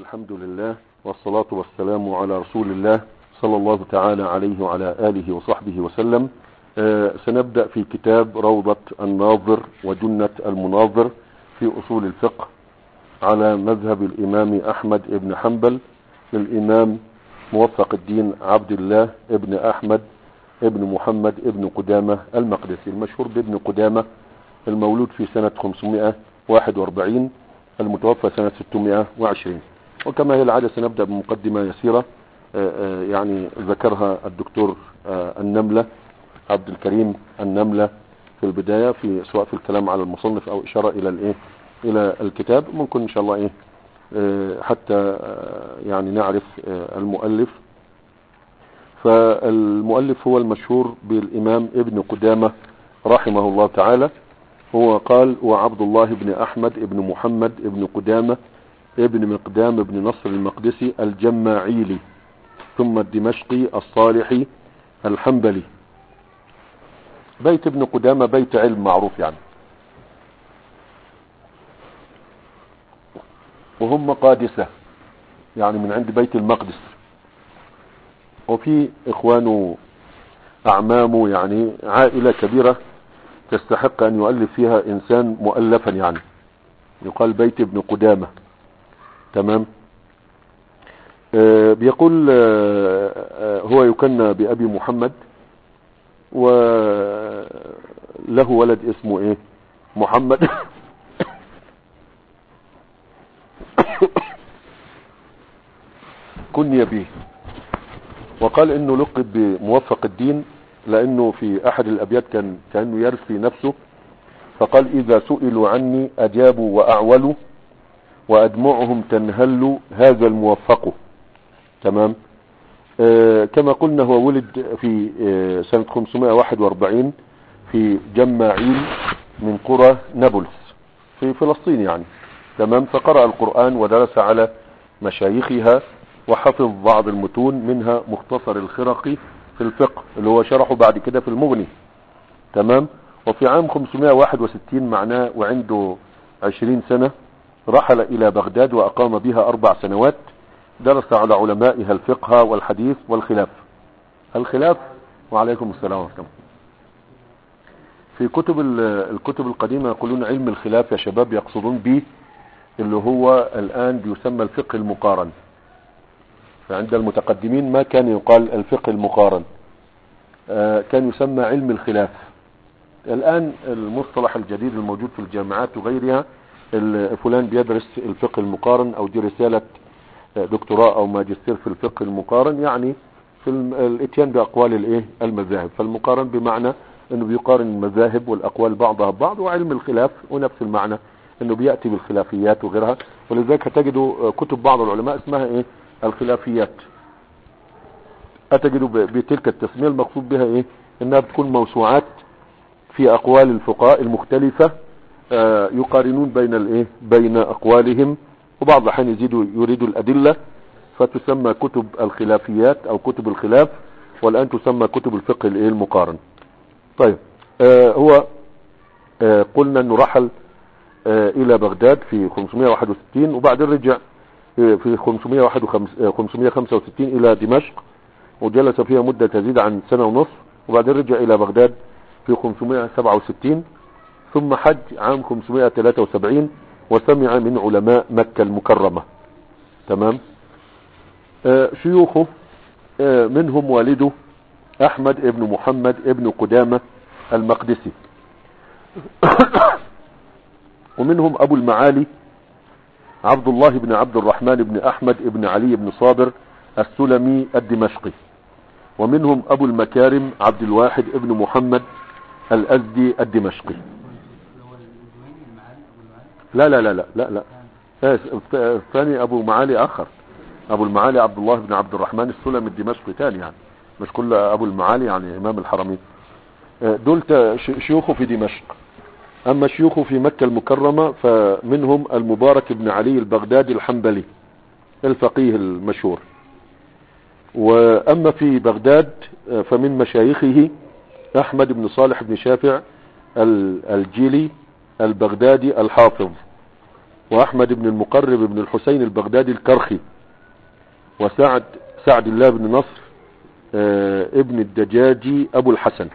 الحمد لله والصلاة والسلام على رسول الله صلى الله تعالى عليه وعلى آله وصحبه وسلم آه سنبدأ في كتاب روضة الناظر وجنة المناظر في أصول الفقه على مذهب الإمام أحمد بن حنبل للإمام موفق الدين عبد الله ابن أحمد ابن محمد ابن قدامة المقدسي المشهور بابن قدامة المولود في سنة 541 المتوفى سنة 620 وكما هي العادة سنبدأ بمقدمة يسيرة يعني ذكرها الدكتور النملة عبد الكريم النملة في البداية في سواء في الكلام على المصنف او اشارة الى الايه الى الكتاب ممكن ان شاء الله ايه حتى يعني نعرف المؤلف فالمؤلف هو المشهور بالامام ابن قدامة رحمه الله تعالى هو قال وعبد الله بن احمد ابن محمد ابن قدامة ابن مقدام ابن نصر المقدسي الجماعيلي ثم الدمشقي الصالحي الحنبلي بيت ابن قدامة بيت علم معروف يعني وهم قادسة يعني من عند بيت المقدس وفي اخوانه اعمامه يعني عائلة كبيرة تستحق ان يؤلف فيها انسان مؤلفا يعني يقال بيت ابن قدامة تمام آه بيقول آه آه هو يكنى بأبي محمد وله ولد اسمه ايه محمد كني به وقال انه لقب بموفق الدين لانه في احد الابيات كان كانه يرثي نفسه فقال اذا سئلوا عني اجابوا واعولوا وادمعهم تنهل هذا الموفق تمام آه كما قلنا هو ولد في آه سنة 541 في جماعيل من قرى نابلس في فلسطين يعني تمام فقرأ القرآن ودرس على مشايخها وحفظ بعض المتون منها مختصر الخرقي في الفقه اللي هو شرحه بعد كده في المغني تمام وفي عام 561 معناه وعنده 20 سنة رحل الى بغداد واقام بها اربع سنوات درس على علمائها الفقه والحديث والخلاف الخلاف وعليكم السلام ورحمة الله في كتب الكتب القديمة يقولون علم الخلاف يا شباب يقصدون به اللي هو الان بيسمى الفقه المقارن فعند المتقدمين ما كان يقال الفقه المقارن آه كان يسمى علم الخلاف الان المصطلح الجديد الموجود في الجامعات وغيرها فلان بيدرس الفقه المقارن او دي رسالة دكتوراه او ماجستير في الفقه المقارن يعني في الاتيان باقوال الايه المذاهب فالمقارن بمعنى انه بيقارن المذاهب والاقوال بعضها ببعض وعلم الخلاف ونفس المعنى انه بيأتي بالخلافيات وغيرها ولذلك هتجدوا كتب بعض العلماء اسمها ايه الخلافيات هتجدوا بتلك التسمية المقصود بها ايه انها بتكون موسوعات في اقوال الفقهاء المختلفة آه يقارنون بين الايه بين اقوالهم وبعض الاحيان يزيدوا يريدوا الادلة فتسمى كتب الخلافيات او كتب الخلاف والان تسمى كتب الفقه الايه المقارن طيب آه هو آه قلنا انه رحل الى بغداد في 561 وبعدين رجع في 565 الى دمشق وجلس فيها مدة تزيد عن سنة ونصف وبعدين رجع الى بغداد في 567 ثم حج عام 573 وسمع من علماء مكة المكرمة تمام آه شيوخه آه منهم والده احمد ابن محمد ابن قدامة المقدسي ومنهم ابو المعالي عبد الله بن عبد الرحمن بن احمد بن علي بن صابر السلمي الدمشقي ومنهم ابو المكارم عبد الواحد ابن محمد الازدي الدمشقي لا لا لا لا لا لا الثاني ابو معالي اخر ابو المعالي عبد الله بن عبد الرحمن السلمي الدمشقي ثاني يعني مش كل ابو المعالي يعني امام الحرمين دول شيوخه في دمشق اما شيوخه في مكة المكرمة فمنهم المبارك بن علي البغدادي الحنبلي الفقيه المشهور واما في بغداد فمن مشايخه احمد بن صالح بن شافع الجيلي البغدادي الحافظ وأحمد بن المقرب بن الحسين البغدادي الكرخي وسعد سعد الله بن نصر آه، ابن الدجاجي أبو الحسن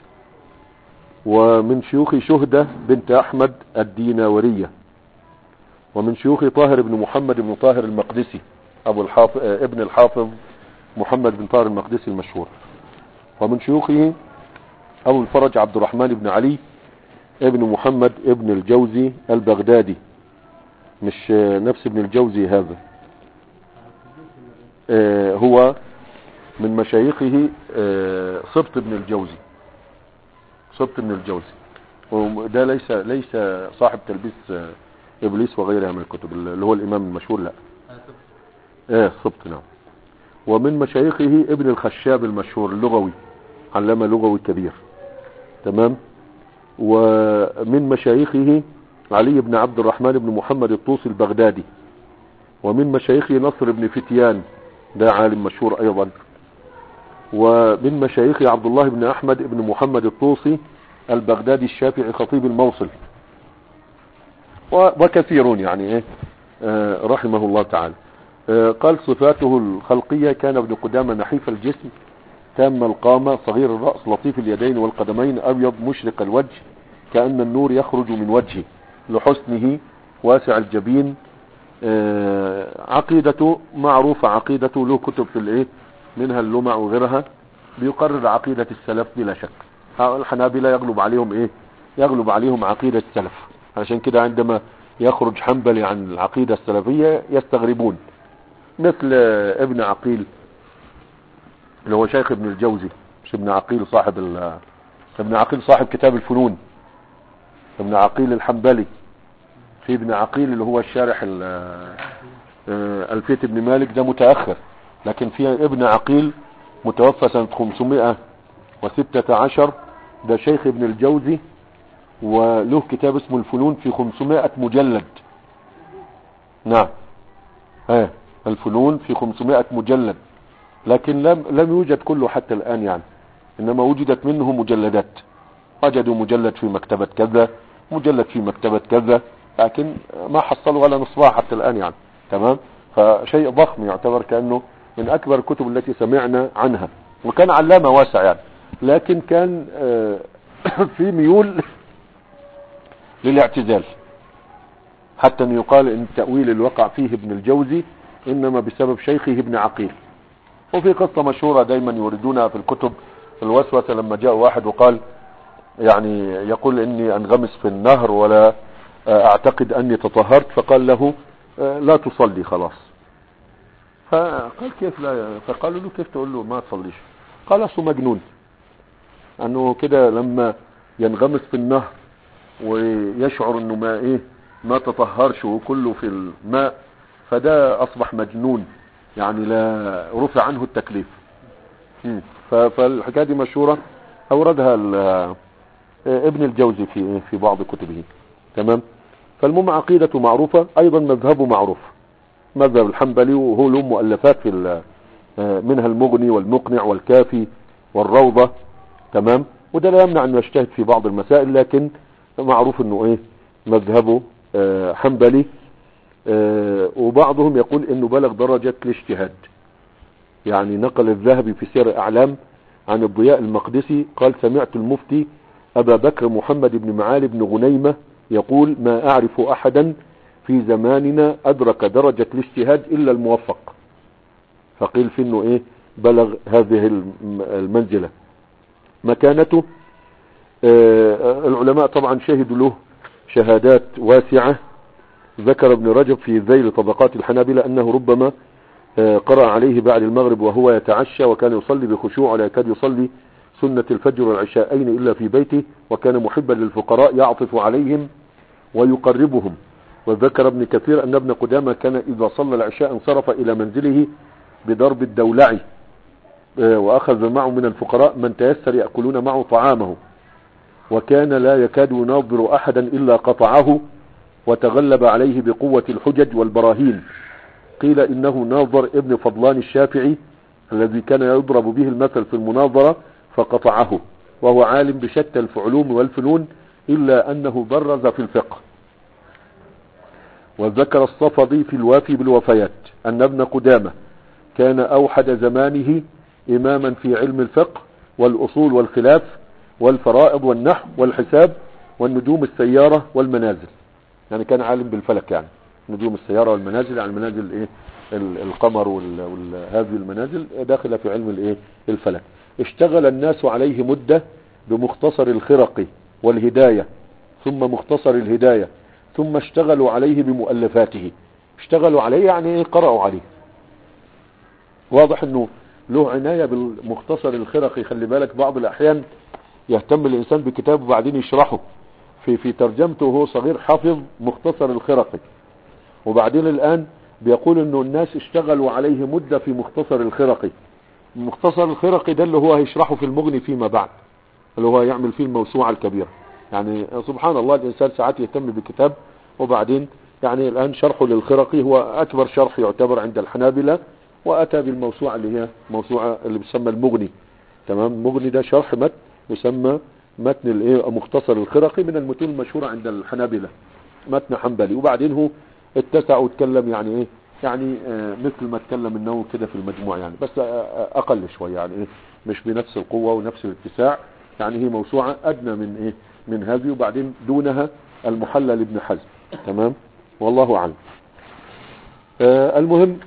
ومن شيوخ شهدة بنت أحمد الديناورية ومن شيوخ طاهر بن محمد بن طاهر المقدسي أبو الحافظ آه، ابن الحافظ محمد بن طاهر المقدسي المشهور ومن شيوخه أبو الفرج عبد الرحمن بن علي ابن محمد ابن الجوزي البغدادي مش آه، نفس ابن الجوزي هذا آه، هو من مشايخه آه، سبط ابن الجوزي سبط ابن الجوزي وده ليس ليس صاحب تلبيس آه، ابليس وغيرها من الكتب اللي هو الامام المشهور لا ايه سبط نعم ومن مشايخه ابن الخشاب المشهور اللغوي علامة لغوي كبير تمام ومن مشايخه علي بن عبد الرحمن بن محمد الطوسي البغدادي ومن مشايخه نصر بن فتيان ده عالم مشهور ايضا ومن مشايخه عبد الله بن احمد بن محمد الطوسي البغدادي الشافعي خطيب الموصل و- وكثيرون يعني ايه آه، رحمه الله تعالى آه، قال صفاته الخلقية كان ابن قدامة نحيف الجسم تام القامة صغير الرأس لطيف اليدين والقدمين أبيض مشرق الوجه كأن النور يخرج من وجهه لحسنه واسع الجبين آه، عقيدته معروفة عقيدته له كتب في الايه منها اللمع وغيرها بيقرر عقيدة السلف بلا شك ها- الحنابلة يغلب عليهم ايه يغلب عليهم عقيدة السلف علشان كده عندما يخرج حنبلي عن العقيدة السلفية يستغربون مثل آه، ابن عقيل اللي هو شيخ ابن الجوزي مش ابن عقيل صاحب ال- ابن عقيل صاحب كتاب الفنون ابن عقيل الحنبلي في ابن عقيل اللي هو الشارح ال- آه، الفيت ابن مالك ده متأخر لكن في ابن عقيل متوفى سنة 516 ده شيخ ابن الجوزي وله كتاب اسمه الفنون في 500 مجلد نعم ها الفنون في 500 مجلد لكن لم لم يوجد كله حتى الآن يعني إنما وجدت منه مجلدات وجدوا مجلد في مكتبة كذا مجلد في مكتبة كذا لكن ما حصلوا ولا نصفها حتى الآن يعني تمام فشيء ضخم يعتبر كأنه من أكبر الكتب التي سمعنا عنها وكان علامة واسع يعني لكن كان آه، في ميول للاعتزال حتى أن يقال إن التأويل اللي وقع فيه ابن الجوزي إنما بسبب شيخه ابن عقيل وفي قصة مشهورة دايما يوردونها في الكتب الوسوسة لما جاء واحد وقال يعني يقول اني انغمس في النهر ولا اعتقد اني تطهرت فقال له لا تصلي خلاص فقال كيف لا فقالوا له كيف تقول له ما تصليش قال اصله مجنون انه كده لما ينغمس في النهر ويشعر انه ما ايه ما تطهرش وكله في الماء فده اصبح مجنون يعني لا رفع عنه التكليف مم. ف- فالحكايه دي مشهوره اوردها ال- ابن الجوزي في في بعض كتبه تمام فالمهم عقيدته معروفه ايضا مذهبه معروف مذهب الحنبلي وهو له مؤلفات في ال- منها المغني والمقنع والكافي والروضه تمام وده لا يمنع انه يجتهد في بعض المسائل لكن معروف انه ايه مذهبه آه، حنبلي آه، وبعضهم يقول انه بلغ درجة الاجتهاد يعني نقل الذهبي في سير اعلام عن الضياء المقدسي قال سمعت المفتي ابا بكر محمد بن معالي بن غنيمة يقول ما اعرف احدا في زماننا ادرك درجة الاجتهاد الا الموفق فقيل في انه ايه بلغ هذه الم- المنزلة مكانته آه، العلماء طبعا شهدوا له شهادات واسعة ذكر ابن رجب في ذيل طبقات الحنابلة أنه ربما آه، قرأ عليه بعد المغرب وهو يتعشى وكان يصلي بخشوع ولا يكاد يصلي سنة الفجر والعشاءين إلا في بيته وكان محبا للفقراء يعطف عليهم ويقربهم وذكر ابن كثير أن ابن قدامة كان إذا صلى العشاء انصرف إلى منزله بضرب الدولع آه، وأخذ معه من الفقراء من تيسر يأكلون معه طعامه وكان لا يكاد يناظر أحدا إلا قطعه وتغلب عليه بقوة الحجج والبراهين قيل إنه ناظر ابن فضلان الشافعي الذي كان يضرب به المثل في المناظرة فقطعه وهو عالم بشتى العلوم والفنون إلا أنه برز في الفقه وذكر الصفدي في الوافي بالوفيات أن ابن قدامة كان أوحد زمانه إماما في علم الفقه والأصول والخلاف والفرائض والنحو والحساب والنجوم السيارة والمنازل يعني كان عالم بالفلك يعني نجوم السيارة والمنازل يعني المنازل ايه ال- القمر وال- وال- هذه المنازل داخلة في علم الايه الفلك اشتغل الناس عليه مدة بمختصر الخرقي والهداية ثم مختصر الهداية ثم اشتغلوا عليه بمؤلفاته اشتغلوا عليه يعني ايه قرأوا عليه واضح انه له عناية بالمختصر الخرقي خلي بالك بعض الاحيان يهتم الانسان بكتاب وبعدين يشرحه في في ترجمته وهو صغير حفظ مختصر الخرقي وبعدين الان بيقول انه الناس اشتغلوا عليه مدة في مختصر الخرقي المختصر الخرقي ده اللي هو هيشرحه في المغني فيما بعد اللي هو يعمل فيه الموسوعة الكبيرة يعني سبحان الله الانسان ساعات يهتم بكتاب وبعدين يعني الان شرحه للخرقي هو اكبر شرح يعتبر عند الحنابلة واتى بالموسوعة اللي هي موسوعة اللي بيسمى المغني تمام المغني ده شرح متن يسمى متن الايه مختصر الخرقي من المتون المشهورة عند الحنابلة متن حنبلي وبعدين هو اتسع واتكلم يعني ايه يعني آه مثل ما اتكلم النووي كده في المجموع يعني بس آه آه اقل شوية يعني ايه مش بنفس القوة ونفس الاتساع يعني هي موسوعة ادنى من ايه من هذه وبعدين دونها المحلى لابن حزم تمام والله اعلم آه المهم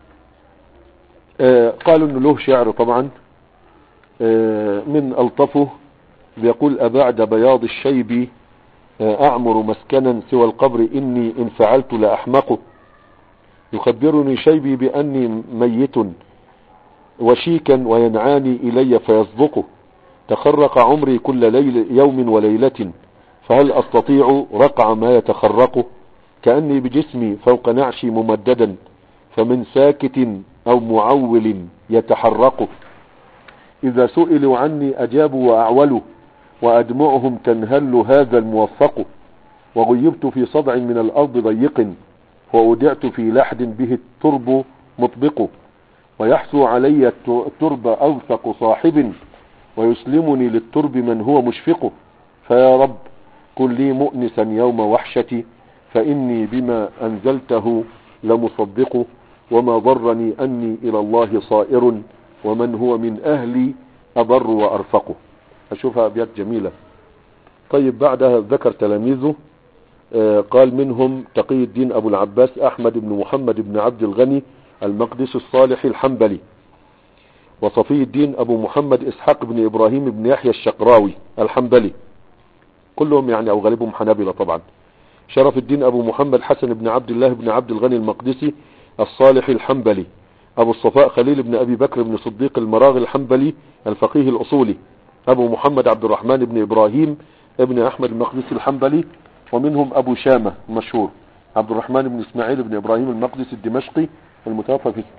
آه قالوا انه له شعر طبعا آه من الطفه بيقول أبعد بياض الشيب أعمر مسكنا سوى القبر إني إن فعلت لأحمقه يخبرني شيبي بأني ميت وشيكا وينعاني إلي فيصدقه تخرق عمري كل ليل يوم وليلة فهل أستطيع رقع ما يتخرقه كأني بجسمي فوق نعشي ممددا فمن ساكت أو معول يتحرقه إذا سئلوا عني أجابوا وأعولوا وأدمعهم تنهل هذا الموفق وغيبت في صدع من الأرض ضيق وأودعت في لحد به الترب مطبق ويحسو علي الترب أوثق صاحب ويسلمني للترب من هو مشفق فيا رب كن لي مؤنسا يوم وحشتي فإني بما أنزلته لمصدق وما ضرني أني إلى الله صائر ومن هو من أهلي أبر وأرفقه أشوفها أبيات جميلة طيب بعدها ذكر تلاميذه آه قال منهم تقي الدين أبو العباس أحمد بن محمد بن عبد الغني المقدس الصالح الحنبلي وصفي الدين أبو محمد إسحاق بن إبراهيم بن يحيى الشقراوي الحنبلي كلهم يعني أو غالبهم حنابلة طبعا شرف الدين أبو محمد حسن بن عبد الله بن عبد الغني المقدسي الصالح الحنبلي أبو الصفاء خليل بن أبي بكر بن صديق المراغي الحنبلي الفقيه الأصولي أبو محمد عبد الرحمن بن إبراهيم ابن أحمد المقدسي الحنبلي ومنهم أبو شامة المشهور عبد الرحمن بن إسماعيل بن إبراهيم المقدسي الدمشقي المتوفى في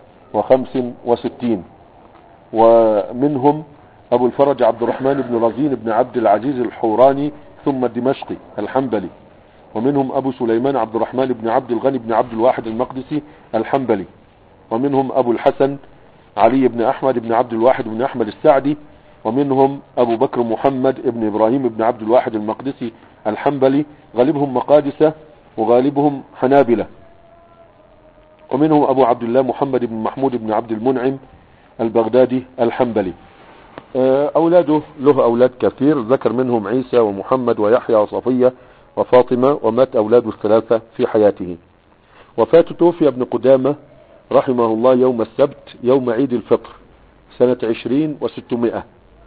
665 ومنهم أبو الفرج عبد الرحمن بن رزين بن عبد العزيز الحوراني ثم الدمشقي الحنبلي ومنهم أبو سليمان عبد الرحمن بن عبد الغني بن عبد الواحد المقدسي الحنبلي ومنهم أبو الحسن علي بن أحمد بن عبد الواحد بن أحمد السعدي ومنهم أبو بكر محمد بن إبراهيم بن عبد الواحد المقدسي الحنبلي غالبهم مقادسة وغالبهم حنابلة ومنهم أبو عبد الله محمد بن محمود بن عبد المنعم البغدادي الحنبلي أولاده له أولاد كثير ذكر منهم عيسى ومحمد ويحيى وصفية وفاطمة ومات أولاده الثلاثة في حياته وفاته توفي ابن قدامة رحمه الله يوم السبت يوم عيد الفطر سنة عشرين وستمائة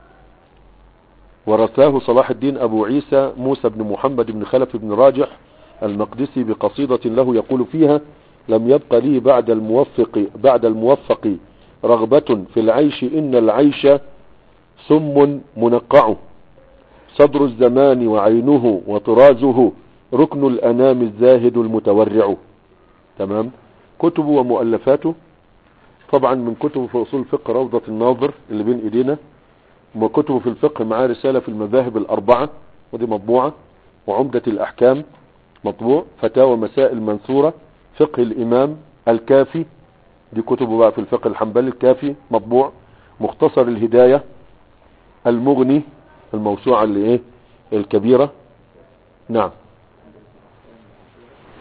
ورثاه صلاح الدين أبو عيسى موسى بن محمد بن خلف بن راجح المقدسي بقصيدة له يقول فيها لم يبق لي بعد الموفق بعد الموفق رغبة في العيش إن العيش سم منقع صدر الزمان وعينه وطرازه ركن الأنام الزاهد المتورع تمام كتبه ومؤلفاته طبعا من كتبه في أصول الفقه روضة الناظر اللي بين إيدينا وكتبه في الفقه معاه رسالة في المذاهب الأربعة ودي مطبوعة وعمدة الأحكام مطبوع فتاوى مسائل منثورة فقه الإمام الكافي دي كتبه بقى في الفقه الحنبلي الكافي مطبوع مختصر الهداية المغني الموسوعة اللي ايه الكبيرة نعم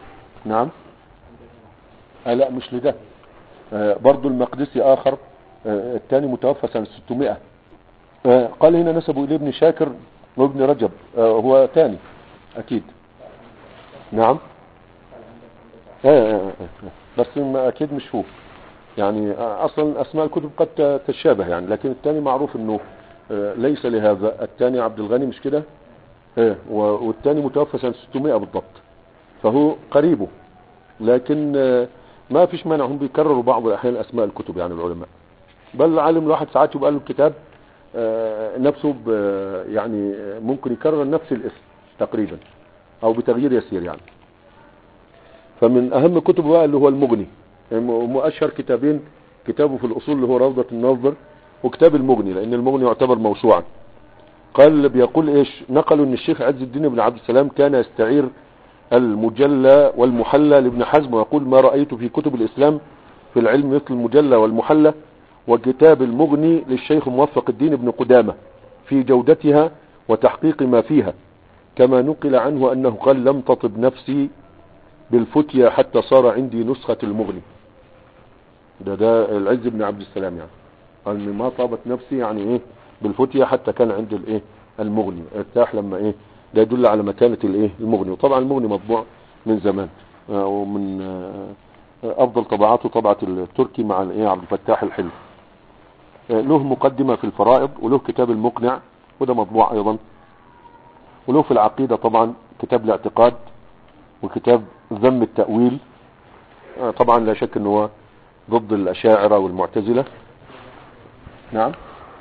نعم آه لا مش لده آه برضو المقدسي آخر آه الثاني متوفى سنة 600 آه قال هنا نسبوا إليه ابن شاكر وابن رجب آه هو ثاني أكيد نعم آه آه آه آه. بس ما أكيد مش هو يعني آه أصلا أسماء الكتب قد تشابه يعني لكن الثاني معروف أنه آه ليس لهذا الثاني عبد الغني مش كده آه و- والثاني متوفى سنة 600 بالضبط فهو قريبه لكن آه، ما فيش مانع هم بيكرروا بعض الاحيان اسماء الكتب يعني العلماء بل العالم الواحد ساعات يبقى له الكتاب آه، نفسه ب- يعني آه، ممكن يكرر نفس الاسم تقريبا او بتغيير يسير يعني فمن اهم كتبه بقى اللي هو المغني يعني هم اشهر كتابين كتابه في الاصول اللي هو روضة الناظر وكتاب المغني لان المغني يعتبر موسوعا قال بيقول ايش نقلوا ان الشيخ عز الدين بن عبد السلام كان يستعير المجلى والمحلى لابن حزم ويقول ما رأيت في كتب الإسلام في العلم مثل المجلى والمحلى وكتاب المغني للشيخ موفق الدين بن قدامة في جودتها وتحقيق ما فيها كما نقل عنه أنه قال لم تطب نفسي بالفتية حتى صار عندي نسخة المغني ده ده العز بن عبد السلام يعني قال إن ما طابت نفسي يعني ايه بالفتية حتى كان عند الايه المغني ارتاح لما ايه ده يدل على مكانة الايه المغني وطبعا المغني مطبوع من زمان آه، ومن آه، افضل طبعاته طبعة التركي مع الايه عبد الفتاح الحلو آه، له مقدمة في الفرائض وله كتاب المقنع وده مطبوع ايضا وله في العقيدة طبعا كتاب الاعتقاد وكتاب ذم التأويل آه، طبعا لا شك انه هو ضد الاشاعرة والمعتزلة نعم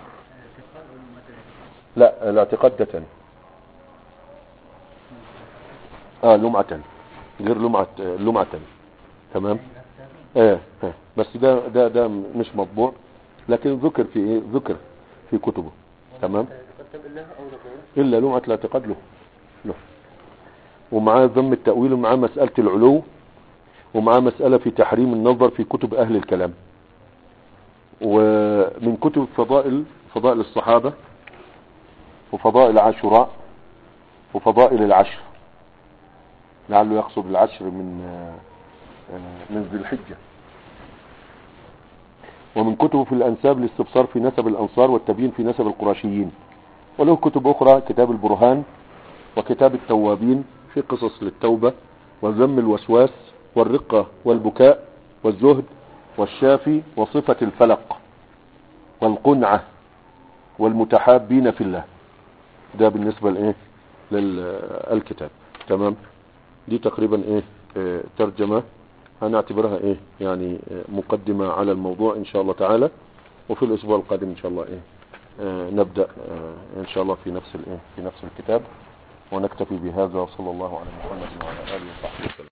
لا الاعتقاد ده تاني اه لمعة تاني غير لمعة آه، لمعة تاني تمام اه اه بس ده ده ده مش مطبوع لكن ذكر في ايه ذكر في كتبه تمام الا لمعة الاعتقاد له له ومعاه ذم التأويل ومعاه مسألة العلو ومعاه مسألة في تحريم النظر في كتب أهل الكلام ومن كتب فضائل فضائل الصحابة وفضائل عاشوراء وفضائل العشر لعله يقصد العشر من آه، آه، من ذي الحجة ومن كتبه في الأنساب الاستبصار في نسب الأنصار والتبيين في نسب القراشيين وله كتب أخرى كتاب البرهان وكتاب التوابين في قصص للتوبة وذم الوسواس والرقة والبكاء والزهد والشافي وصفة الفلق والقنعة والمتحابين في الله ده بالنسبة لإيه للكتاب تمام دي تقريبا ايه آه، ترجمة هنعتبرها ايه يعني آه، مقدمة على الموضوع ان شاء الله تعالى وفي الاسبوع القادم ان شاء الله ايه آه، نبدأ آه، ان شاء الله في نفس الايه في نفس الكتاب ونكتفي بهذا وصلى الله على محمد وعلى اله وصحبه وسلم